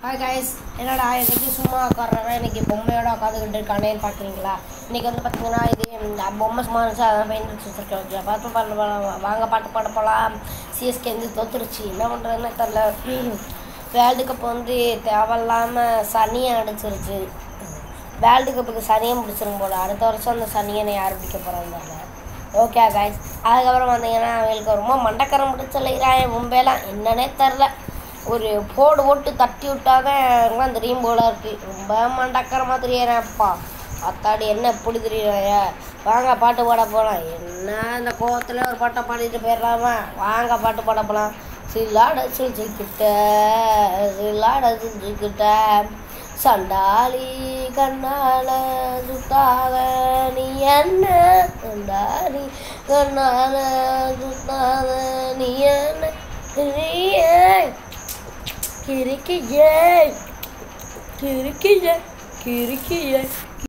hi guys என்னடா இன்னைக்கு சும்மா உட்காடுறவன் இன்னைக்கு பொம்மையோட உட்காந்துக்கிட்டு இருக்கானேன்னு பார்க்குறீங்களா இன்னைக்கு வந்து பார்த்தீங்கன்னா இது இந்த பொம்மை சும்மா இருந்துச்சு அதான் பெயிண்ட் அடிச்சு வச்சிருக்கேன் ஓகே பார்த்து பாட்டு பாடலாம் வாங்க பாட்டு பாட போகலாம் சிஎஸ்கே வந்து தோத்துருச்சு என்ன பண்ணுறதுன்னு தெரில வேர்ல்டு கப் வந்து தேவையில்லாமல் சனியை அடிச்சிருச்சு வேர்ல்டு கப்புக்கு சனியை முடிச்சிரும் போல அடுத்த வருஷம் அந்த சனியனை யார் பிடிக்க போகிறாங்க தெரியல ஓகே கைஸ் அதுக்கப்புறம் வந்தீங்கன்னா அவங்களுக்கு ரொம்ப மண்டக்கரம் பிடிச்சலைகிறான் மும்பைலாம் என்னன்னே தெரில ஒரு போடு போட்டு தட்டி விட்டாதான் எல்லாம் தெரியும் போல இருக்கு ரொம்ப மண்டக்கரமாக தெரியறேன்ப்பா அத்தாடி என்ன எப்படி தெரியறாங்க வாங்க பாட்டு பாட போகலாம் என்ன இந்த கோவத்தில் ஒரு பாட்டை பாடிட்டு போயிடலாமா வாங்க பாட்டு பாட போகலாம் சில்லாட சிரிச்சுக்கிட்ட சில்லாட சிரிச்சுக்கிட்ட சண்டாளி கண்ணால சுத்தாத நீ என்ன சண்டாளி கண்ணால சுத்தாத நீ என்ன நீயே கிறுக்கியே கிறுக்கியே கிறுக்கியே